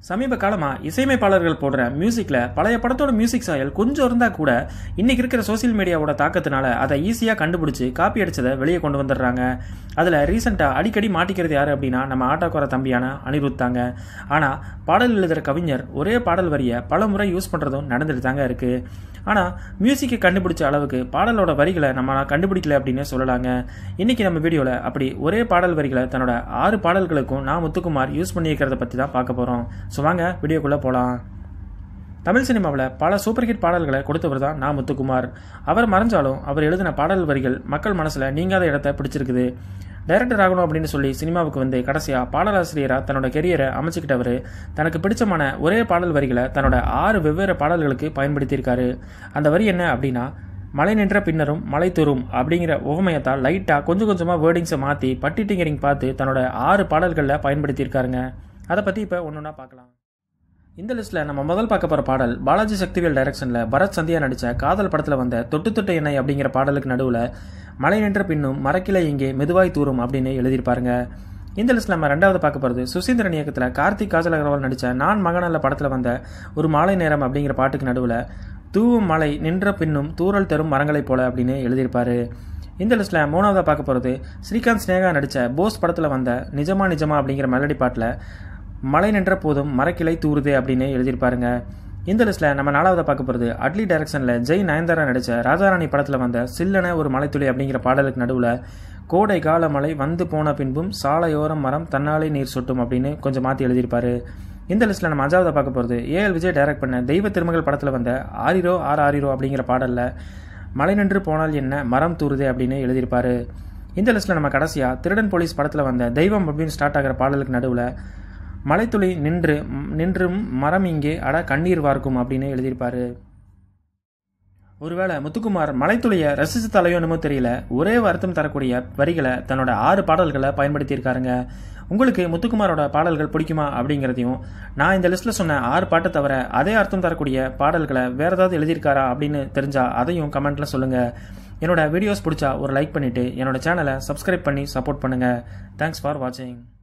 சமீப காலமாக இசையமைப்பாளர்கள் போடுற மியூசிக்கில் பழைய படத்தோட மியூசிக் சாயல் கொஞ்சம் இருந்தால் கூட இன்னைக்கு இருக்கிற சோசியல் மீடியாவோட தாக்கத்தினால அதை ஈஸியாக கண்டுபிடிச்சி காப்பி அடிச்சதை வெளியே கொண்டு வந்துடுறாங்க அதில் ரீசெண்டாக அடிக்கடி மாட்டிக்கிறது யார் அப்படின்னா நம்ம ஆட்டோக்கார தம்பியான அனிருத் தாங்க ஆனால் பாடல் எழுதுகிற கவிஞர் ஒரே பாடல் வரியை பல முறை யூஸ் பண்ணுறதும் நடந்துட்டு தாங்க இருக்குது ஆனால் மியூசிக்கை கண்டுபிடிச்ச அளவுக்கு பாடலோட வரிகளை நம்ம கண்டுபிடிக்கல அப்படின்னு சொல்லலாங்க இன்னைக்கு நம்ம வீடியோவில் அப்படி ஒரே பாடல் வரிகளை தன்னோட ஆறு பாடல்களுக்கும் நான் முத்துக்குமார் யூஸ் பண்ணியிருக்கிறத பற்றி தான் பார்க்க போகிறோம் ஸோ வாங்க வீடியோக்குள்ளே போகலாம் தமிழ் சினிமாவில் பல சூப்பர் ஹிட் பாடல்களை கொடுத்தவர் தான் நான் முத்துக்குமார் அவர் மறைஞ்சாலும் அவர் எழுதின பாடல் வரிகள் மக்கள் மனசில் நீங்காத இடத்த பிடிச்சிருக்குது டைரக்டர் ஆகணும் அப்படின்னு சொல்லி சினிமாவுக்கு வந்து கடைசியாக பாடலாசிரியராக தன்னோட கெரியரை அமைச்சுக்கிட்டவர் தனக்கு பிடிச்சமான ஒரே பாடல் வரிகளை தன்னோட ஆறு வெவ்வேறு பாடல்களுக்கு பயன்படுத்தியிருக்காரு அந்த வரி என்ன அப்படின்னா மழை நின்ற பின்னரும் மழை தூரும் அப்படிங்கிற உவமையத்தால் லைட்டாக கொஞ்சம் கொஞ்சமாக வேர்டிங்ஸை மாற்றி பட்டி டிங்கரிங் பார்த்து தன்னோட ஆறு பாடல்களில் பயன்படுத்தியிருக்காருங்க அதை பற்றி இப்போ ஒன்று ஒன்றா பார்க்கலாம் இந்த லிஸ்ட்டில் நம்ம முதல் பார்க்க போகிற பாடல் பாலாஜி சக்திவேல் டைரக்ஷனில் பரத் சந்தியா நடித்த காதல் படத்தில் வந்த தொட்டு தொட்டு எண்ணெய் அப்படிங்கிற பாடலுக்கு நடுவில் மழை நின்ற பின்னும் மரக்கிளை இங்கே மெதுவாய் தூரும் அப்படின்னு எழுதியிருப்பாருங்க இந்த லிஸ்ட்டில் நம்ம ரெண்டாவது பார்க்க போகிறது சுசீந்திரன் இயக்கத்தில் கார்த்திக் காஜல் அகர்வால் நடித்த நான் மகனல்ல படத்தில் வந்த ஒரு மாலை நேரம் அப்படிங்கிற பாட்டுக்கு நடுவில் தூவும் மழை நின்ற பின்னும் தூரல் தரும் மரங்களைப் போல அப்படின்னு எழுதியிருப்பாரு இந்த லிஸ்ட்டில் மூணாவதாக பார்க்க போகிறது ஸ்ரீகாந்த் ஸ்னேகா நடித்த போஸ் படத்தில் வந்த நிஜமா நிஜமா அப்படிங்கிற மெலடி பாட்டில் மழை நின்ற போதும் மரக்கிளை தூருது அப்படின்னு எழுதியிருப்பாருங்க இந்த லிஸ்ட்டில் நம்ம நாலாவது பார்க்க போகிறது அட்லி டைரக்ஷனில் ஜெய் நயன்தாரா நடித்த ராஜாராணி படத்தில் வந்த சில்லன ஒரு மலைத்துளி அப்படிங்கிற பாடலுக்கு நடுவில் கோடை கால மழை வந்து போன பின்பும் சாலையோரம் மரம் தன்னாலே நீர் சொட்டும் அப்படின்னு கொஞ்சம் மாற்றி எழுதியிருப்பாரு இந்த லிஸ்ட்டில் நம்ம அஞ்சாவது பார்க்க போகிறது ஏஎல் விஜய் டைரக்ட் பண்ண தெய்வ திருமகள் படத்தில் வந்த ஆரிரோ ஆர் ஆரிரோ அப்படிங்கிற பாடலில் மழை நின்று போனால் என்ன மரம் தூருதே அப்படின்னு எழுதியிருப்பாரு இந்த லிஸ்ட்டில் நம்ம கடைசியாக திருடன் போலீஸ் படத்தில் வந்த தெய்வம் அப்படின்னு ஸ்டார்ட் ஆகிற பாடலுக்கு நடுவில் மலைத்துளி நின்று நின்றும் மரம் இங்கே அட கண்ணீர் வார்க்கும் அப்படின்னு எழுதியிருப்பாரு ஒருவேளை முத்துக்குமார் மலைத்துளியை ரசிச்சு தலையோனுமோ தெரியல ஒரே வருத்தம் தரக்கூடிய வரிகளை தன்னோட ஆறு பாடல்களை பயன்படுத்தியிருக்காருங்க உங்களுக்கு முத்துக்குமாரோட பாடல்கள் பிடிக்குமா அப்படிங்கிறதையும் நான் இந்த லிஸ்ட்டில் சொன்ன ஆறு பாட்டை தவிர அதே அர்த்தம் தரக்கூடிய பாடல்களை வேற ஏதாவது எழுதியிருக்காரா அப்படின்னு தெரிஞ்சா அதையும் கமெண்ட்ல சொல்லுங்க என்னோட வீடியோஸ் பிடிச்சா ஒரு லைக் பண்ணிட்டு என்னோட சேனலை சப்ஸ்கிரைப் பண்ணி சப்போர்ட் பண்ணுங்க தேங்க்ஸ் ஃபார் வாட்சிங்